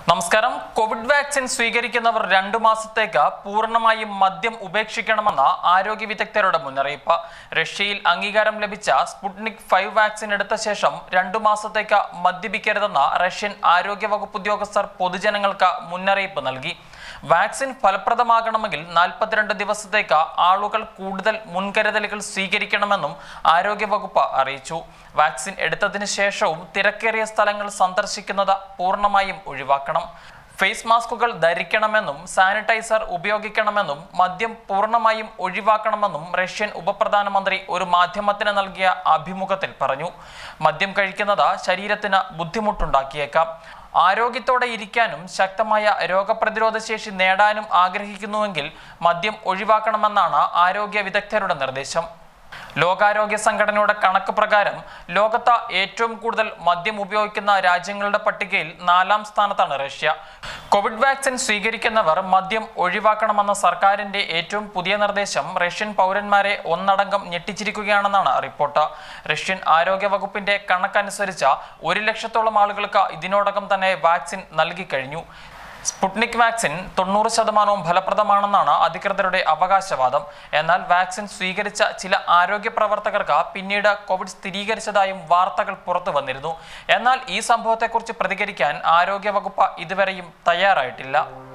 നമസ്കാരം Covid vaccine സ്വീകരിക്കുന്നവർ രണ്ടു മാസത്തേക്ക് പൂർണ്ണമായും മദ്യം ഉപേക്ഷിക്കണമെന്ന ആരോഗ്യ വിദഗ്ധരുടെ മുന്നറിയിപ്പ് റഷ്യയിൽ അംഗീകാരം ലഭിച്ച സ്പുട്നിക് ഫൈവ് വാക്സിൻ എടുത്ത ശേഷം രണ്ടു മാസത്തേക്ക് മദ്യപിക്കരുതെന്ന റഷ്യൻ ആരോഗ്യ വകുപ്പ് ഉദ്യോഗസ്ഥർ പൊതുജനങ്ങൾക്ക് മുന്നറിയിപ്പ് നൽകി വാക്സിൻ ഫലപ്രദമാകണമെങ്കിൽ നാൽപ്പത്തിരണ്ട് ദിവസത്തേക്ക് ആളുകൾ കൂടുതൽ മുൻകരുതലുകൾ സ്വീകരിക്കണമെന്നും ആരോഗ്യവകുപ്പ് അറിയിച്ചു വാക്സിൻ എടുത്തതിന് ശേഷവും തിരക്കേറിയ സ്ഥലങ്ങൾ സന്ദർശിക്കുന്നത് പൂർണ്ണമായും ഒഴിവാക്കണം ഫേസ് മാസ്കുകൾ ധരിക്കണമെന്നും സാനിറ്റൈസർ ഉപയോഗിക്കണമെന്നും മദ്യം പൂർണ്ണമായും ഒഴിവാക്കണമെന്നും റഷ്യൻ ഉപപ്രധാനമന്ത്രി ഒരു മാധ്യമത്തിന് നൽകിയ അഭിമുഖത്തിൽ പറഞ്ഞു മദ്യം കഴിക്കുന്നത് ശരീരത്തിന് ബുദ്ധിമുട്ടുണ്ടാക്കിയേക്കാം ആരോഗ്യത്തോടെ ഇരിക്കാനും ശക്തമായ രോഗപ്രതിരോധ ശേഷി നേടാനും ആഗ്രഹിക്കുന്നുവെങ്കിൽ മദ്യം ഒഴിവാക്കണമെന്നാണ് ആരോഗ്യ വിദഗ്ധരുടെ നിർദ്ദേശം ലോകാരോഗ്യ സംഘടനയുടെ കണക്ക് പ്രകാരം ലോകത്ത് ഏറ്റവും കൂടുതൽ മദ്യം ഉപയോഗിക്കുന്ന രാജ്യങ്ങളുടെ പട്ടികയിൽ നാലാം സ്ഥാനത്താണ് റഷ്യ കോവിഡ് വാക്സിൻ സ്വീകരിക്കുന്നവർ മദ്യം ഒഴിവാക്കണമെന്ന സർക്കാരിന്റെ ഏറ്റവും പുതിയ നിർദ്ദേശം റഷ്യൻ പൗരന്മാരെ ഒന്നടങ്കം ഞെട്ടിച്ചിരിക്കുകയാണെന്നാണ് റിപ്പോർട്ട് റഷ്യൻ ആരോഗ്യ വകുപ്പിന്റെ കണക്കനുസരിച്ച് ഒരു ലക്ഷത്തോളം ആളുകൾക്ക് ഇതിനോടകം തന്നെ വാക്സിൻ നൽകിക്കഴിഞ്ഞു സ്പുട്നിക് വാക്സിൻ തൊണ്ണൂറ് ശതമാനവും ഫലപ്രദമാണെന്നാണ് അധികൃതരുടെ അവകാശവാദം എന്നാൽ വാക്സിൻ സ്വീകരിച്ച ചില ആരോഗ്യ പ്രവർത്തകർക്ക് പിന്നീട് കോവിഡ് സ്ഥിരീകരിച്ചതായും വാർത്തകൾ പുറത്തു വന്നിരുന്നു എന്നാൽ ഈ സംഭവത്തെക്കുറിച്ച് പ്രതികരിക്കാൻ ആരോഗ്യ വകുപ്പ് ഇതുവരെയും തയ്യാറായിട്ടില്ല